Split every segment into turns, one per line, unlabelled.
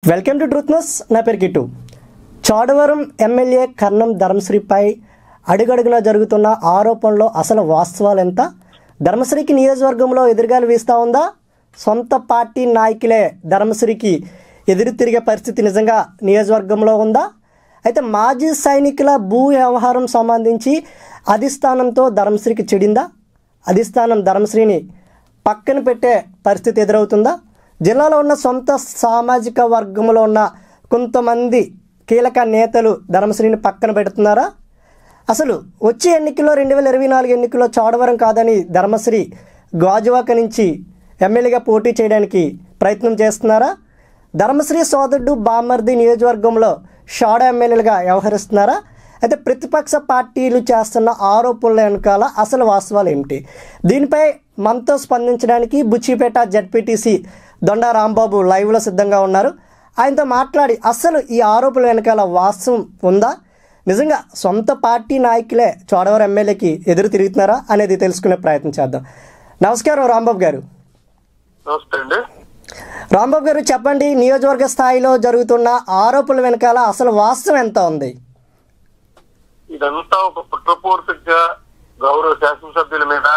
Welcome to truth news నా పేరు Kittu Chodavaram MLA Karanam ధర్మశ్రీపై అడుగడుగునా జరుగుతున్న ఆరోపణలో అసలు వాస్తవాలు ఎంత ధర్మశ్రీకి నియోజకవర్గంలో ఎదురుగాలు వీస్తూ ఉందా సొంత పార్టీ నాయకులే ధర్మశ్రీకి ఎదురు తిరిగే పరిస్థితి నిజంగా నియోజకవర్గంలో ఉందా అయితే మాజీ సైనికుల భూ వ్యవహారం సంబంధించి అధిష్టానంతో ధర్మశ్రీకి చెడిందా అధిష్టానం ధర్మశ్రీని పక్కన పెట్టే పరిస్థితి ఎదురవుతుందా జిల్లాలో ఉన్న సొంత సామాజిక వర్గంలో ఉన్న కొంతమంది కీలక నేతలు ధర్మశ్రీని పక్కన పెడుతున్నారా అసలు వచ్చే ఎన్నికల్లో రెండు వేల ఇరవై నాలుగు ఎన్నికల్లో చోడవరం కాదని ధర్మశ్రీ గాజువాక నుంచి ఎమ్మెల్యేగా పోటీ చేయడానికి ప్రయత్నం చేస్తున్నారా ధర్మశ్రీ సోదరుడు బామర్ది నియోజకవర్గంలో షాడ ఎమ్మెల్యేలుగా వ్యవహరిస్తున్నారా అయితే ప్రతిపక్ష పార్టీలు చేస్తున్న ఆరోపణల వెనకాల అసలు వాస్తవాలు ఏమిటి దీనిపై మనతో స్పందించడానికి బుచ్చిపేట జడ్పీటీసీ దొండా రాంబాబు లైవ్లో సిద్ధంగా ఉన్నారు ఆయనతో మాట్లాడి అసలు ఈ ఆరోపణల వెనకాల వాస్తవం ఉందా నిజంగా సొంత పార్టీ నాయకులే చోడవరం ఎమ్మెల్యేకి ఎదురు తిరుగుతున్నారా అనేది తెలుసుకునే ప్రయత్నం చేద్దాం నమస్కారం రాంబాబు గారు
నమస్తే అండి
రాంబాబు గారు చెప్పండి నియోజకవర్గ స్థాయిలో జరుగుతున్న ఆరోపణల వెనకాల అసలు వాస్తవం ఎంత ఉంది
ఇదంతా ఒక కుట్రపూర్తిగా గౌరవ శాసనసభ్యుల మీద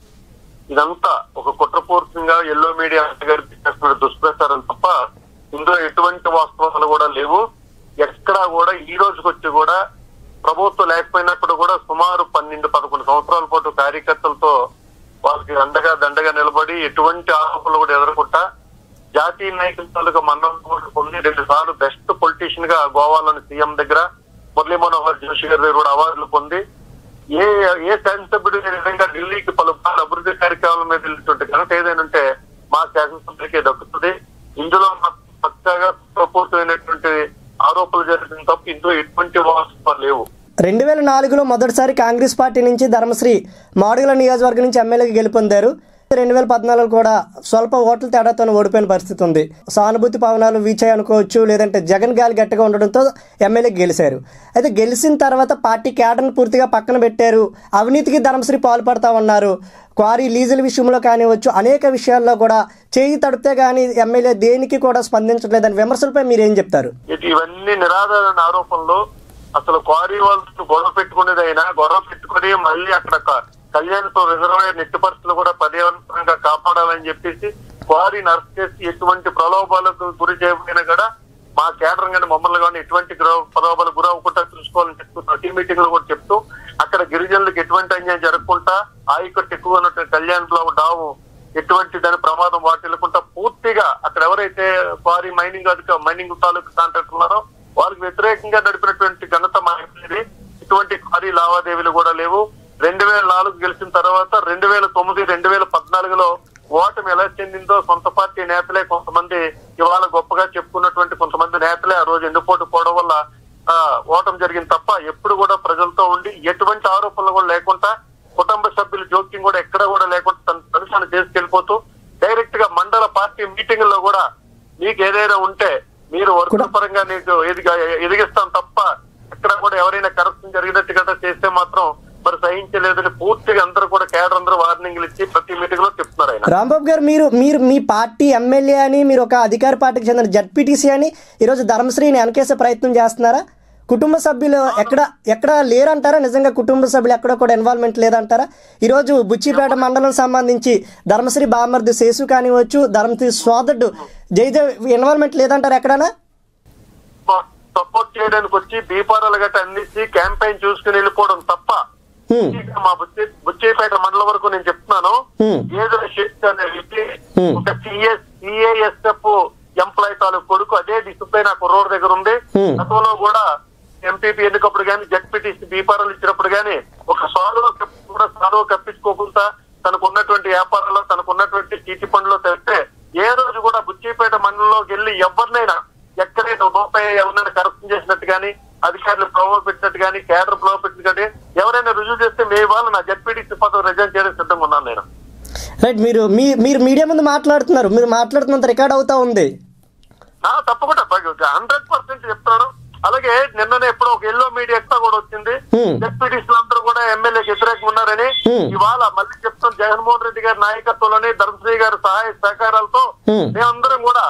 ఇదంతా ఒక కుట్రపూర్తిగా ఎల్లో మీడియా గారికి చేస్తున్న దుష్ప్రచారం తప్ప ఇందులో ఎటువంటి వాస్తవాలు కూడా లేవు ఎక్కడా కూడా ఈ రోజుకి వచ్చి కూడా ప్రభుత్వం లేకపోయినప్పుడు కూడా సుమారు పన్నెండు పదకొండు సంవత్సరాల పాటు కార్యకర్తలతో వాళ్ళకి అండగా దండగా నిలబడి ఎటువంటి ఆరోపణలు కూడా ఎదుర్కొంటా జాతీయ నాయకుల తాలూకా మన్నం కూడా పొంది రెండు సార్లు బెస్ట్ పొలిటీషియన్ గా గోవాలోని సీఎం దగ్గర మురళీ మనోహర్ జోషి గారి దగ్గర కూడా అవార్డులు పొంది ఏ ఏ శాసనసభ్యుడు ఈ విధంగా ఢిల్లీకి పలు పలు అభివృద్ధి కార్యక్రమాల మీద వెళ్ళినటువంటి ఘనత ఏదైనా ఉంటే మా శాసనసభ్యులకే దక్కుతుంది ఇందులో మాకు పక్కాగా పూర్తయినటువంటి ఆరోపణలు జరిగిన తప్ప ఇందులో ఎటువంటి వాస్తవాలు లేవు
రెండు వేల నాలుగులో మొదటిసారి కాంగ్రెస్ పార్టీ నుంచి ధర్మశ్రీ మాడుగుల నియోజకవర్గం నుంచి ఎమ్మెల్యేకి గెలుపొందారు రెండు వేల పద్నాలుగు కూడా స్వల్ప ఓట్ల తేడాతో ఓడిపోయిన పరిస్థితి ఉంది సానుభూతి పవనాలు వీచాయి అనుకోవచ్చు లేదంటే జగన్ గాలి గట్టిగా ఉండడంతో ఎమ్మెల్యేకి గెలిచారు అయితే గెలిచిన తర్వాత పార్టీ కేడర్ను పూర్తిగా పక్కన పెట్టారు అవినీతికి ధర్మశ్రీ పాల్పడతా ఉన్నారు క్వారీ లీజుల విషయంలో కానివచ్చు అనేక విషయాల్లో కూడా చేయి తడిపితే కానీ ఎమ్మెల్యే దేనికి కూడా స్పందించట్లేదని విమర్శలపై మీరు ఏం చెప్తారు
ఇది ఇవన్నీ నిరాధారణ ఆరోపణలు అసలు క్వారీ వాళ్ళతో గొడవ పెట్టుకునేది అయినా గొడవ పెట్టుకుని మళ్ళీ అక్కడ క- కళ్యాణ్తో రిజర్వాయర్ నెట్టి పరిస్థితులు కూడా పర్యావరణంగా కాపాడాలని చెప్పేసి క్వారీని అరెస్ట్ చేసి ఎటువంటి ప్రలోభాలకు గురి చేయకపోయినా కూడా మా కేడర్ కానీ మమ్మల్ని కానీ ఎటువంటి గ్రో- ప్రలోభాలకు గురి అవ్వకుండా చూసుకోవాలని చెప్తూ ప్రతి మీటింగ్ లో కూడా చెప్తూ అక్కడ గిరిజనులకు ఎటువంటి అన్యాయం జరగకుండా ఆయకట్టు ఎక్కువ ఉన్నటువంటి కళ్యాణ్ లో డావు ఎటువంటి దాని ప్రమాదం వాటిల్లకుండా పూర్తిగా అక్కడ ఎవరైతే క్వారీ మైనింగ్ అధిక మైనింగ్ తాలూకు కాంట్రాక్టర్ ఉన్నారో వాళ్ళకి వ్యతిరేకంగా నడిపినటువంటి ఘనత మా ఎమ్మెల్యేది ఇటువంటి క్వారీ లావాదేవీలు కూడా లేవు రెండు వేల నాలుగు గెలిచిన తర్వాత రెండు వేల తొమ్మిది రెండు వేల పద్నాలుగులో ఓటమి ఎలా చెందిందో సొంత పార్టీ నేతలే కొంతమంది ఇవాళ గొప్పగా చెప్పుకున్నటువంటి కొంతమంది నేతలే ఆ రోజు ఎండుపోటు పోవడం వల్ల ఆ ఓటమి జరిగింది తప్ప ఎప్పుడు కూడా ప్రజలతో ఉండి ఎటువంటి ఆరోపణలు కూడా లేకుండా కుటుంబ సభ్యుల జోక్యం కూడా ఎక్కడ కూడా లేకుండా తన తనుసాన్ని చేసుకెళ్లిపోతూ డైరెక్ట్ గా మండల పార్టీ మీటింగ్ లో కూడా మీకు ఏదైనా ఉంటే మీరు వర్గ పరంగా నీకు ఎదిగ ఎదిగిస్తాం తప్ప ఎక్కడ కూడా ఎవరైనా కరప్షన్ జరిగినట్టుగా చేస్తే మాత్రం మరి సహించలేదని పూర్తిగా అందరూ కూడా కేడర్ అందరూ వార్నింగ్లు ఇచ్చి ప్రతి మీటింగ్ లో చెప్తున్నారు ఆయన
రాంబాబు గారు మీరు మీరు మీ పార్టీ ఎమ్మెల్యే అని మీరు ఒక అధికార పార్టీకి చెందిన జడ్పీటీసీ అని ఈరోజు ధర్మశ్రీని వెనకేసే ప్రయత్నం చేస్తున్నారా కుటుంబ సభ్యులు ఎక్కడ ఎక్కడ లేరంటారా నిజంగా కుటుంబ సభ్యులు ఎక్కడ కూడా ఇన్వాల్వ్మెంట్ లేదంటారా ఈరోజు బుచ్చిపేట మండలం సంబంధించి ధర్మశ్రీ బామర్ది శేషు కానివచ్చు ధర్మశ్రీ సోదరుడు జయదేవ్ ఇన్వాల్వ్మెంట్ లేదంటారా ఎక్కడైనా
సపోర్ట్ చేయడానికి వచ్చి దీపారాలు గట్ట అందించి క్యాంపెయిన్ చూసుకుని వెళ్ళిపోవడం తప్ప
హ్మ్,
ఇంకా మా బుచ్చి బుచ్చేపేట మండలం వరకు నేను చెప్తున్నాను
హ్మ్.
ఏదో షిఫ్ట్ అనే వ్యక్తి
Hmm.
ఒక సిఎస్ సిఐఎస్ఎఫ్ ఎంప్లాయ్ తాలూకు కొడుకు అదే డిసిప్లైన్ ఆ కుర్రోడ్ దగ్గర ఉంది
Hmm.
గతంలో కూడా ఎంపీపీ ఎన్నికప్పుడు గానీ జడ్పీటీసీ బీపారాలు ఇచ్చినప్పుడు గానీ ఒక సాధువు కూడా సాధువు కప్పించుకోకుండా తనకు ఉన్నటువంటి వ్యాపారంలో తనకు ఉన్నటువంటి చీటి పనులు తెస్తే ఏ రోజు కూడా బుచ్చిపేట మండలంలోకి వెళ్ళి ఎవరినైనా ఎక్కడైనా రూపాయి ఎవరైనా కరప్షన్ చేసినట్టు గానీ అధికారులు ప్రభావ పెట్టినట్టు గానీ కేడర్ ప్రభావ పెట్టినట్టు కానీ ఎవరైనా రుజువు చేస్తే మే వాళ్ళు నా జడ్పీటీసీ పదవి రిజైన్ చేయడానికి సిద్ధంగా ఉన్నాను నేను
రైట్ మీరు మీ మీరు మీడియా ముందు మాట్లాడుతున్నారు మీరు మాట్లాడుతున్నంత రికార్డ్ అవుతా ఉంది
ఆ, తప్పకుండా హండ్రెడ్ పర్సెంట్ చెప్తాను అలాగే నిన్ననే ఎప్పుడో ఒక ఎల్లో మీడియా ఎక్స్ట్రా కూడా వచ్చింది
Hmm.
జడ్పీటీసీలు అందరూ కూడా ఎమ్మెల్యేకి వ్యతిరేకంగా ఉన్నారని
Hmm.
ఇవాళ మళ్ళీ చెప్తాం జగన్మోహన్ రెడ్డి గారి నాయకత్వంలోని ధర్మశ్రీ గారి సహాయ సహకారాలతో
Hmm.
మేమందరం కూడా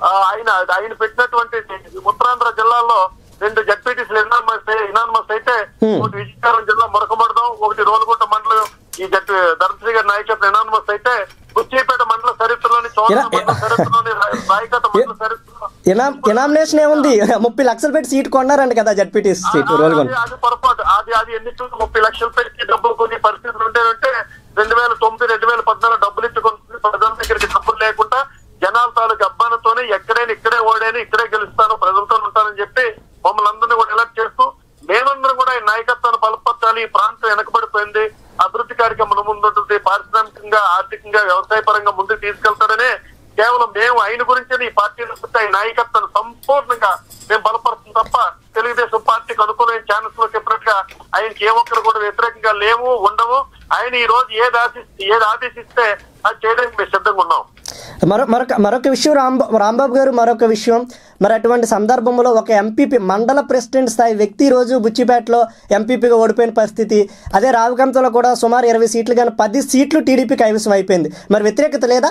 ఆ, ఆయన ఆయన పెట్టినటువంటి ఉత్తరాంధ్ర జిల్లాల్లో రెండు జడ్పీటీసీలు ఇనానమస్ ఇనానమస్ అయితే
Hmm.
ఒకటి విజయనగరం జిల్లా మురకమడదాం ఒకటి రోలుగుంట మండలం ఈ జడ్పీ ధర్మశ్రీ గారి నాయకత్వం ఇనానమస్ అయితే బుచ్చిపేట మండల చరిత్రలోని చోదన
ఇలా-
మండల చరిత్రలోని నాయకత్వ మండల చరిత్రలో
ఇనా ఇనామినేషన్ ఏముంది ముప్పై లక్షలు పెట్టి సీట్ కొన్నారంట కదా జడ్పీటీ సీట్
ఆ-
రోల్గొండ
అది- అది పొరపాటు అది అది ఎన్నికలకు ముప్పై లక్షలు పెట్టి డబ్బులు కొన్ని పరిస్థితులు ఉండేవంటే రెండు వేల తొమ్మిది రెండు వేల పద్నాలుగు డబ్బులు ఇచ్చుకుంటుంది ప్రజల దగ్గరికి డబ్బులు లేకుండా జనాల తాలూకు అబ్బానతోనే ఎక్కడైనా ఇక్కడే ఓడేని ఇక్కడే గెలుస్తాను ప్రజలతో ఉంటానని చెప్పి మమ్మల్ని అందరినీ కూడా ఎలక్ట్ చేస్తూ మేమందరం కూడా ఈ నాయకత్వాన్ని బలపరచాలి ఈ ప్రాంతం వెనకబడిపోయింది అభివృద్ధి కార్యక్రమం ముందుంటుంది పారిశ్రామికంగా ఆర్థికంగా వ్యవసాయ పరంగా ముందుకు తీసుకెళ్తాడనే కేవలం మేము ఆయన గురించి ఈ పార్టీలో పుట్టే ఈ నాయకత్వాన్ని సంపూర్ణంగా మేము బలపరుస్తుంది తప్ప తెలుగుదేశం పార్టీకి అనుకూలమైన ఛానల్స్ లో చెప్పినట్టుగా ఆయనకి ఏ ఒక్కరు కూడా వ్యతిరేకంగా లేవు ఉండవు ఆయన ఈ రోజు ఏది ఆశిస్తే ఏది ఆదేశిస్తే అది చేయడానికి మేము సిద్ధంగా ఉన్నాం
మరో మరొక మరొక విషయం రాంబా రాంబాబు గారు మరొక విషయం మరి అటువంటి సందర్భంలో ఒక ఎంపీపీ మండల ప్రెసిడెంట్ స్థాయి వ్యక్తి ఈ రోజు బుచ్చిపేటలో ఎంపీపీగా ఓడిపోయిన పరిస్థితి అదే రావికంతలో కూడా సుమారు ఇరవై సీట్లు కానీ పది సీట్లు టీడీపీ కైవసం అయిపోయింది మరి వ్యతిరేకత లేదా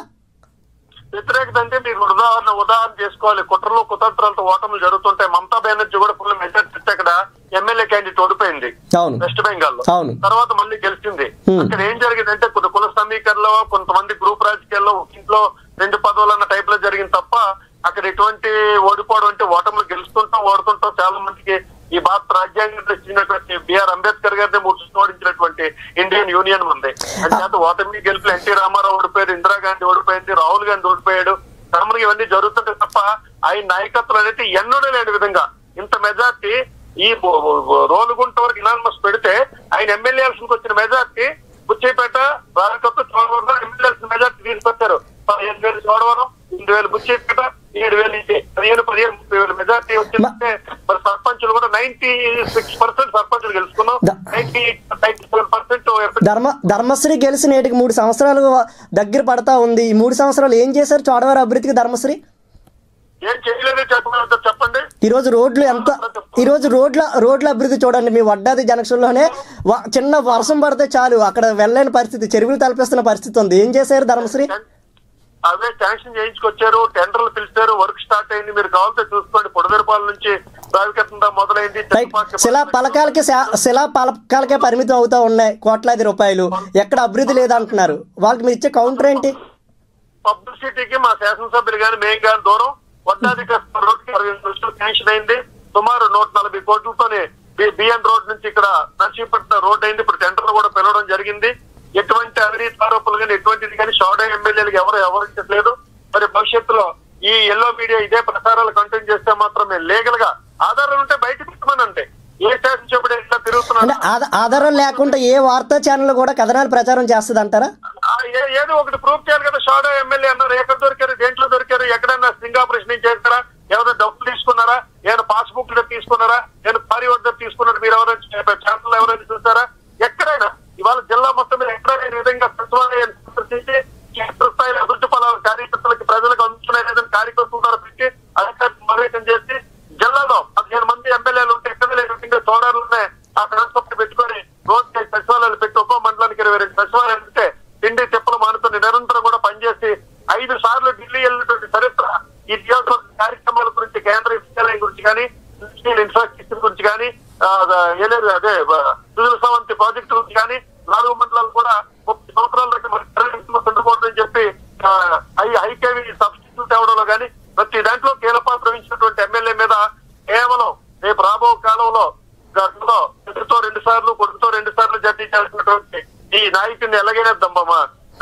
వ్యతిరేకత అంటే మీరు ఉదాహరణ ఉదాహరణ చేసుకోవాలి కుట్రలు కుతంత్రాలతో ఓటములు జరుగుతుంటాయి మమతా బెనర్జీ కూడా ఫుల్ మెజార్టీ ఇస్తే అక్కడ ఎమ్మెల్యే క్యాండిడేట్ ఓడిపోయింది
అవును
వెస్ట్ బెంగాల్ లో
అవును.
తర్వాత మళ్ళీ గెలిచింది
Hmm.
అక్కడ ఏం జరిగిందంటే కొన్ని కుల సమీకరణలో కొంతమంది గ్రూప్ రాజకీయాల్లో ఒక ఇంట్లో రెండు పదవులు అన్న టైప్ లో జరిగింది తప్ప అక్కడ ఎటువంటి ఓడిపోవడం అంటే ఓటములు గెలుస్తుంటాం ఓడుతుంటాం చాలా మందికి ఈ భారత రాజ్యాంగం ఇచ్చినటువంటి బిఆర్ అంబేద్కర్ గారిని ముట్టు ఓడించినటువంటి ఇండియన్ యూనియన్ ఉంది అంచేత ఓటమి గెలుపులు ఎన్టీ రామారావు ఓడిపోయారు ఇందిరాగాంధీ ఓడిపోయింది రాహుల్ గాంధీ ఓడిపోయాడు తరములు ఇవన్నీ జరుగుతుంటే తప్ప ఆయన నాయకత్వం అనేది ఎన్నడూ లేని విధంగా ఇంత మెజార్టీ ఈ బో- బో- రోలుగుంట వరకు ఇనానమస్ పెడితే ఆయన ఎమ్మెల్యేలకు వచ్చిన మెజార్టీ బుచ్చైపేట రాజకత్వ చోడవరం ఎమ్మెల్యేలకు మెజార్టీ తీసుకొచ్చారు పదిహేను వేలు చోడవరం ఎనిమిది వేలు బుచ్చైపేట ఏడు వేలు ఇది పదిహేను పదిహేను ముప్పై వేలు మెజార్టీ వచ్చిందంటే మరి సర్పంచులు కూడా నైన్టీ సిక్స్ పర్సెంట్ సర్పంచులు గెలుచుకున్నాం
ద-
ninety ninety seven percent
Dharma Dharmasri గెలిచి నేటికి మూడు సంవత్సరాలు దగ్గర పడతా ఉంది ఈ మూడు సంవత్సరాలు ఏం చేశారు చోడవరం అభివృద్ధికి ధర్మశ్రీ
ఏం చేయలేదో చెప్పగలుగుతా చెప్పండి
ఈ రోజు రోడ్లు ఎంత ఈ రోజు రోడ్ల రోడ్ల అభివృద్ధి చూడండి మీ వడ్డాది జంక్షన్లోనే వ- చిన్న వర్షం పడితే చాలు అక్కడ వెళ్ళలేని పరిస్థితి చెరువులు తలపిస్తున్న పరిస్థితి ఉంది ఏం చేశారు ధర్మశ్రీ
అవే శాంక్షన్ చేయించుకొచ్చారు టెండర్లు పిలిచారు వర్క్ స్టార్ట్ అయింది మీరు కావాలంటే చూసుకోండి పొడదెరపాల నుంచి ప్రావికతంగా మొదలైంది
రైట్
చెట్టుపాకి
శిలా పలకాలకి శా- శిలా పలకాలకే పరిమితం అవుతా ఉన్నాయి కోట్లాది రూపాయలు ఎక్కడ అభివృద్ధి లేదంటున్నారు వాళ్ళకి మీరు ఇచ్చే కౌంటర్ ఏంటి
పబ్లిసిటీకి మా శాసనసభ్యులు గాని మేము గాని దూరం వడ్డాధిక రోడ్డుకి అరవై ఎనిమిది లక్షలు శాంక్షన్ అయింది సుమారు నూట నలభై కోట్లతోనే బి- బిఎన్ రోడ్ నుంచి ఇక్కడ నర్సీపట్నం రోడ్ అయింది ఇప్పుడు టెండర్ కూడా పిలవడం జరిగింది ఎటువంటి అవినీతి ఆరోపణలు కానీ ఎటువంటిది కానీ షాడో ఎమ్మెల్యేలకు ఎవరు ఎవరించట్లేదు మరి భవిష్యత్తులో ఈ ఎల్లో మీడియా ఇదే ప్రసారాలు కంటిన్యూ చేస్తే మాత్రమే లీగల్ గా ఆధారాలు ఉంటే బయట పెట్టమని అంటే ఏ శాసనసభ్యుడు ఇట్లా
అంటే
తిరుగుతున్నాడు
ఆధ- ఆధారం లేకుండా ఏ వార్తా ఛానల్ కూడా కథనాలు ప్రచారం చేస్తుంది అంటారా
ఆ, ఏ- ఏదో ఒకటి ప్రూఫ్ చేయాలి కదా షాడో ఎమ్మెల్యే అన్నారు ఎక్కడ దొరికారు దేంట్లో దొరికారు ఎక్కడైనా స్ట్రింగ్ ఆపరేషన్ చేస్తారా ఎవరైనా డబ్బులు తీసుకున్నారా ఏమైనా పాస్బుక్ తీసుకున్నారా ఏమైనా పారి వద్ద తీసుకున్నట్టు మీరు ఎవరైనా ఛానల్ ఎవరైనా చూసారా ఎక్కడైనా ఇవాళ జిల్లా మొత్తం మీద ఎక్కడైనా ఈ విధంగా సచివాలయాన్ని సందర్శించి క్షేత్ర స్థాయిలో అభివృద్ధి ఫలాలు కార్యకర్తలకి ప్రజలకు అందుతున్నాయి లేదని కార్యకర్తల ద్వారా పెట్టి అధికారులు మరేకం చేసి జిల్లాలో పదిహేను మంది ఎమ్మెల్యేలు ఉంటే ఎక్కడ లేని విధంగా సోదరులనే ఆ ట్రాన్స్పోర్ట్ పెట్టుకొని రోజుకి సచివాలయాలు పెట్టి ఉప మండలానికి ఇరవై రెండు సచివాలయాలు ఉంటే తిండి తిప్పలు మానుకొని నిరంతరం కూడా పనిచేసి ఐదు సార్లు ఢిల్లీ వెళ్ళినటువంటి చరిత్ర ఈ నియోజకవర్గ కార్యక్రమాల గురించి కేంద్ర విద్యాలయం గురించి కానీ నేషనల్ ఇన్ఫ్రాస్ట్రక్చర్ గురించి కానీ ఆ, ఏలేదు అదే సుజల సవంతి ప్రాజెక్టు గురించి కానీ నాలుగు మండలాలు కూడా ముప్పై సంవత్సరాల దాకా మరి terrorism ఉండకూడదని చెప్పి ఆ, హై హైకేవి సబ్స్టిట్యూట్ తేవడంలో కానీ ప్రతి దాంట్లో కీలక పాత్ర వహించినటువంటి ఎమ్మెల్యే మీద కేవలం రేపు రాబో కాలంలో గతంలో తండ్రితో రెండు సార్లు కొడుకుతో రెండు సార్లు జడ్జి చేసినటువంటి ఈ నాయకుడిని ఎలాగైనా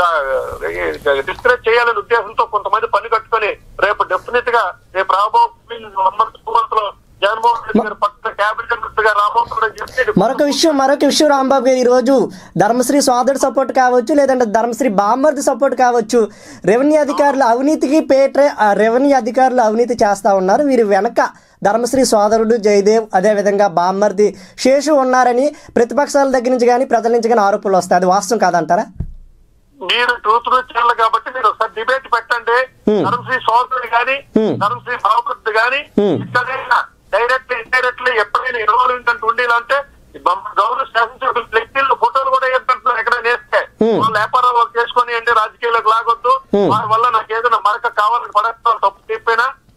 డిస్కరేజ్ చేయాలనే ఉద్దేశంతో కొంతమంది పని కట్టుకొని రేపు డెఫినెట్ గా రేపు రాబో లో జగన్మోహన్ రెడ్డి గారు పక్కన క్యాబినెట్ మంత్రిగా రాబోతున్నాడని చెప్పి
మరొక విషయం మరొక విషయం రాంబాబు గారు ఈరోజు ధర్మశ్రీ సోదరుడు సపోర్ట్ కావచ్చు లేదంటే ధర్మశ్రీ బామ్మర్ది సపోర్ట్ కావచ్చు రెవెన్యూ అధికారులు అవినీతికి పేట్రే ఆ రెవెన్యూ అధికారులు అవినీతి చేస్తా ఉన్నారు వీరి వెనక ధర్మశ్రీ సోదరుడు జయదేవ్ అదేవిధంగా బామ్మర్ది శేషు ఉన్నారని ప్రతిపక్షాల దగ్గర నుంచి కానీ ప్రజల నుంచి కానీ ఆరోపణలు వస్తాయి అది వాస్తవం కాదంటారా
మీరు ట్రూత్ ఛానల్ కాబట్టి మీరు ఒకసారి డిబేట్ పెట్టండి
Hmm.
ధర్మశ్రీ సోదరుడు గాని
Hmm.
ధర్మశ్రీ బాబుద్ది గాని
Hmm.
ఎక్కడైనా డైరెక్ట్ ఇండైరెక్ట్లీ ఎప్పుడైనా ఇన్వాల్వ్మెంట్ అంటూ ఉండేలంటే గౌరవ శాసనసభ్యులు ఫ్లెక్సీలు ఫోటోలు కూడా ఏర్పడుతున్నారు ఎక్కడైనా వేస్తే
Hmm.
వాళ్ళు వ్యాపారాలు వాళ్ళు చేసుకొని అండి రాజకీయాలకు లాగొద్దు
Hmm.
వారి వల్ల నాకు ఏదైనా మరక కావాలని పడేస్తాను తప్పు చెప్పినా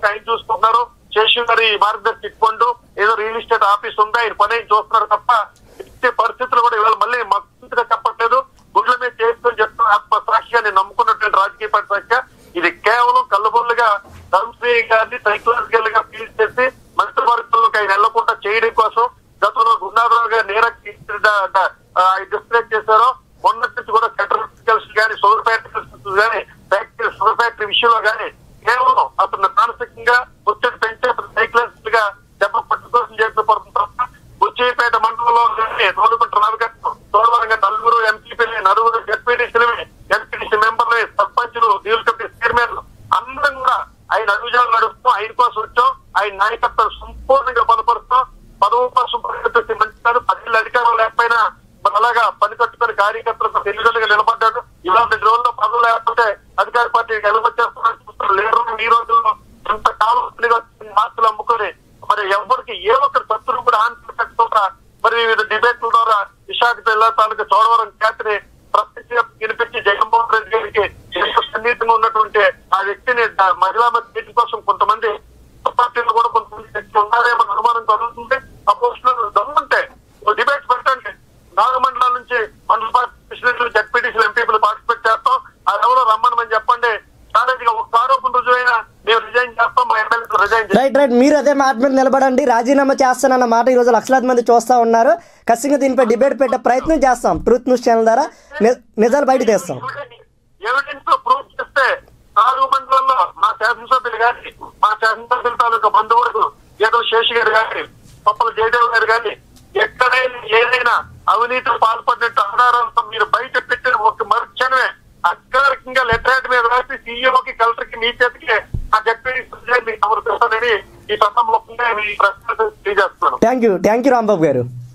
ఆయన చూసుకుంటున్నారు శేషు గారి మార్గదర్శి ఇట్ಕೊಂಡು ఏదో రియల్ ఎస్టేట్ ఆఫీస్ ఉంది ఆయన పని ఆయన చూస్తున్నారు తప్ప ఇచ్చే పరిస్థితులు కూడా ఇవాళ మళ్ళీ మద్దతుగా చెప్పట్లేదు గుడ్ల మీద చేసుకొని చెప్తున్న ఆత్మసాక్షిగా నేను నమ్ముకున్నటువంటి రాజకీయ పార్టీ సాక్షిగా ఇది కేవలం కళ్ళబొల్లుగా ధర్మశ్రీ గారిని సైకలాజికల్ గా ఫీల్ చేసి మంత్రివర్గంలోకి ఆయన వెళ్లకుండా చేయడం కోసం గతంలో గుండారావు గారు నేరకి డిస్ప్లే చేశారో మొన్న నుంచి కూడా సెంట్రల్ కానీ సోలర్ ఫ్యాక్టరీ కానీ ఫ్యాక్టరీ సోలర్ ఫ్యాక్టరీ విషయంలో కానీ కేవలం అతను మానసికంగా ఒత్తిడి పెంచే సైకలాజికల్ గా దెబ్బ పట్టుకోసం చేసిన పడుతుంది బుచ్చేపేట మండలంలో తోలుకుంట రావిగట్టం తోలవరంగా నలుగురు ఎంపీపీలు నలుగురు జడ్పీటీసీలు ఎంపీటీసీ మెంబర్లు సర్పంచులు డీల్ కమిటీ చైర్మన్లు అందరం కూడా ఆయన అభిజాలు నడుస్తూ ఆయన కోసం వచ్చాం ఆయన నాయకత్వం సంపూర్ణంగా బలపరుస్తాం పదవ కోసం పరిగెత్తి మంచి కాదు పదిహేళ్ళు అధికారం లేకపోయినా మరి అలాగా పని కట్టుకుని కార్యకర్తలకు తెలివిగా నిలబడ్డాడు ఇలాంటి రోజుల్లో పదవులు లేకపోతే అధికార పార్టీకి ఎలవచ్చేస్తున్నారు చూస్తారు లేరు ఈ రోజుల్లో ఎంత కాలం ఆస్తులు అమ్ముకొని మరి ఎవరికి ఏ ఒక్కరి శత్రువు కూడా ఆంధ్రప్రదేశ్ మరి వివిధ డిబేట్ల ద్వారా విశాఖ జిల్లా తాలూకా చోడవరం ఖ్యాతిని ప్రత్యక్ష వినిపించి జగన్మోహన్ రెడ్డి గారికి ఎంతో సన్నిహితంగా ఉన్నటువంటి ఆ వ్యక్తిని ద- మహిళా సీట్ల కోసం కొంతమంది పార్టీలు కూడా కొంతమంది వ్యక్తులు ఉన్నారేమో అనుమానం కలుగుతుంది అపోజిషన్ దమ్ముంటే డిబేట్స్ పెట్టండి నాలుగు మండలాల నుంచి మండల పార్టీ ప్రెసిడెంట్లు జడ్పీటీసీలు ఎంపీలు పార్టిసిపేట్ చేస్తాం అది ఎవరో రమ్మని చెప్పండి కాలేజీగా ఒక్క ఆరోపణ రుజువైనా మేము రిజైన్ చేస్తాం మా ఎమ్మెల్యే రిజైన్ చేస్తాం
రైట్ రైట్ మీరు అదే మాట మీద నిలబడండి రాజీనామా చేస్తానన్న మాట ఈరోజు లక్షలాది మంది చూస్తూ ఉన్నారు ఖచ్చితంగా దీనిపై డిబేట్ పెట్టే ప్రయత్నం చేస్తాం ట్రూత్ న్యూస్ ఛానల్ ద్వారా ని- నిజాలు బయట తీస్తాం
ఎవిడెన్స్ తో ప్రూవ్ చేస్తే నాలుగు మండలంలో మా శాసనసభ్యులు గాని మా శాసనసభ్యుల తాలూకా బంధువులకు ఏదో శేషి గారు గాని పప్పల జయదేవ్ గారు గాని ఎక్కడైనా ఏదైనా అవినీతి పాల్పడినట్టు ఆధారాలతో మీరు బయట పెట్టిన ఒక మరుక్షణమే అధికారికంగా లెటర్ మీద రాసి సీఈఓకి కలెక్టర్ కి మీ చేతికి ఆ జడ్పీ సమర్పిస్తానని ఈ సందర్భంగా మీ ప్రశ్న తెలియజేస్తున్నాను
thank you thank you Rambabu గారు